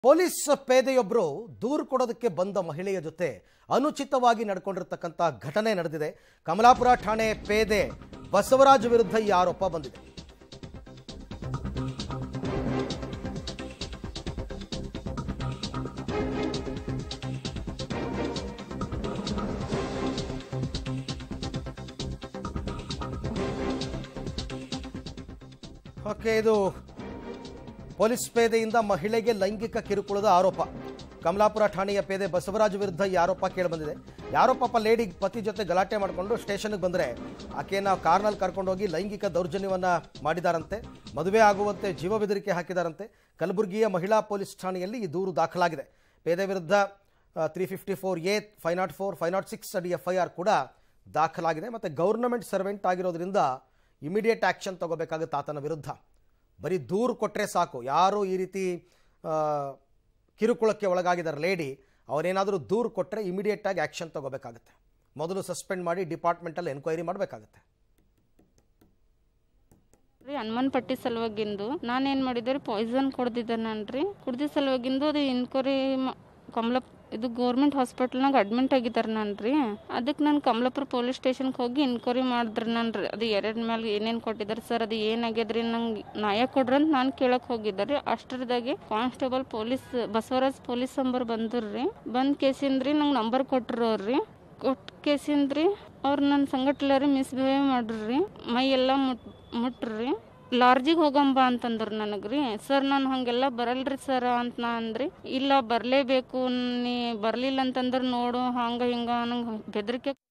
police ಪೇದೆಯೊಬ್ಬರು ದೂರು ಕೊಡೋದಕ್ಕೆ ಬಂದ ಮಹಿಳೆಯ ಜೊತೆ ಅನುಚಿತವಾಗಿ ನಡ್ಕೊಂಡಿರ್ತಕ್ಕಂಥ ಘಟನೆ ನಡೆದಿದೆ ಕಮಲಾಪುರ ಠಾಣೆ ಪೇದೆ ಬಸವರಾಜ್ ವಿರುದ್ಧ ಈ ಆರೋಪ ಬಂದಿದೆ ಓಕೆ ಇದು ಪೊಲೀಸ್ ಪೇದೆಯಿಂದ ಮಹಿಳೆಗೆ ಲೈಂಗಿಕ ಕಿರುಕುಳದ ಆರೋಪ ಕಮಲಾಪುರ ಠಾಣೆಯ ಪೇದೆ ಬಸವರಾಜ್ ವಿರುದ್ಧ ಈ ಆರೋಪ ಕೇಳಿಬಂದಿದೆ ಯಾರೋ ಪಾಪ ಲೇಡಿ ಪತಿ ಜೊತೆ ಗಲಾಟೆ ಮಾಡಿಕೊಂಡು ಸ್ಟೇಷನ್ಗೆ ಬಂದರೆ ಆಕೆಯನ್ನು ಕಾರ್ನಲ್ಲಿ ಕರ್ಕೊಂಡೋಗಿ ಲೈಂಗಿಕ ದೌರ್ಜನ್ಯವನ್ನು ಮಾಡಿದಾರಂತೆ ಮದುವೆ ಆಗುವಂತೆ ಜೀವ ಬೆದರಿಕೆ ಹಾಕಿದಾರಂತೆ ಕಲಬುರಗಿಯ ಮಹಿಳಾ ಪೊಲೀಸ್ ಠಾಣೆಯಲ್ಲಿ ಈ ದೂರು ದಾಖಲಾಗಿದೆ ಪೇದೆ ವಿರುದ್ಧ three fifty four A five nought four five nought six ಅಡಿ ಎಫ್ ಐ ಆರ್ ಕೂಡ ದಾಖಲಾಗಿದೆ ಮತ್ತು ಗೌರ್ನಮೆಂಟ್ ಸರ್ವೆಂಟ್ ಆಗಿರೋದ್ರಿಂದ ಇಮಿಡಿಯೇಟ್ ಆ್ಯಕ್ಷನ್ ತಗೋಬೇಕಾಗುತ್ತೆ ಆತನ ವಿರುದ್ಧ ಬರೀ ದೂರು ಕೊಟ್ಟರೆ ಸಾಕು ಯಾರು ಈ ರೀತಿ ಆ, ಕಿರುಕುಳಕ್ಕೆ ಒಳಗಾಗಿದ್ದಾರೆ ಲೇಡಿ ಅವರೇನಾದರೂ ದೂರು ಕೊಟ್ಟರೆ ಇಮಿಡಿಯೇಟಾಗಿ ಆ್ಯಕ್ಷನ್ ತಗೋಬೇಕಾಗುತ್ತೆ ಮೊದಲು ಸಸ್ಪೆಂಡ್ ಮಾಡಿ ಡಿಪಾರ್ಟ್ಮೆಂಟಲ್ಲಿ ಎನ್ಕ್ವೈರಿ ಮಾಡಬೇಕಾಗುತ್ತೆ ರೀ ಹನುಮಾನ್ ಪಟ್ಟಿ ಸಲುವಾಗಿಂದು ನಾನೇನ್ ಮಾಡಿದೆ ರೀ ಪಾಯ್ಸನ್ ಕೊಡ್ದಿದ್ದೆ ನಾನು ರೀ ಕುಡ್ದಿ ಸಲುವಾಗಿಂದು ಅದು ಇನ್ಕ್ವೈರಿ ಕಮಲ ಇದು ಗೌರ್ಮೆಂಟ್ ಹಾಸ್ಪಿಟಲ್ನಾಗ ಅಡ್ಮಿಟ್ ಆಗಿದ್ದಾರೆ ನಾನು ರೀ ಅದಕ್ಕೆ ನಾನು ಕಮಲಾಪುರ ಪೊಲೀಸ್ ಸ್ಟೇಷನ್ಗೆ ಹೋಗಿ ಇನ್ಕ್ವೈರಿ ಮಾಡಿದ್ರಿ ನಾನು ರೀ ಅದು ಎರಡ್ ಮೇಲೆ ಏನೇನು ಕೊಟ್ಟಿದ್ದಾರೆ ಸರ್ ಅದು ಏನಾಗ್ಯದ್ರಿ ನಂಗೆ ನ್ಯಾಯ ಕೊಡ್ರಿ ಅಂತ ನಾನು ಕೇಳಕ್ ಹೋಗಿದ್ದೆ ರೀ ಅಷ್ಟರದಾಗೆ constable police Basavaraj police number ಬಂದ್ರಿ ಬಂದ್ ಕೇಸಿಂದ್ರಿ ನಂಗೆ ನಂಬರ್ ಕೊಟ್ರು ಅವ್ರಿ ಕೊಟ್ಟ ಕೇಸಿಂದ್ರಿ ಅವ್ರು ನನ್ನ ಸಂಗಟ್ಲರಿ ಮಿಸ್ಬಿಹೇವ್ ಮಾಡ್ರಿ ಮೈ ಎಲ್ಲ ಮುಟ್ ಮುಟ್ರಿ ಲಾರ್ಜಿಗೆ ಹೋಗಂಬ ಅಂತಂದ್ರು ನನಗ್ರಿ ಸರ್ ನಾನು ಹಂಗೆಲ್ಲ ಬರಲ್ರಿ ಸರ್ ಅಂತ ನಾ ಅಂದ್ರಿ ಇಲ್ಲ ಬರಲೇಬೇಕು ನೀ ಬರಲಿಲ್ಲ ಅಂತಂದ್ರೆ ನೋಡು ಹಂಗೆ ಹಿಂಗೆ ನಂಗೆ ಬೆದರಿಕೆ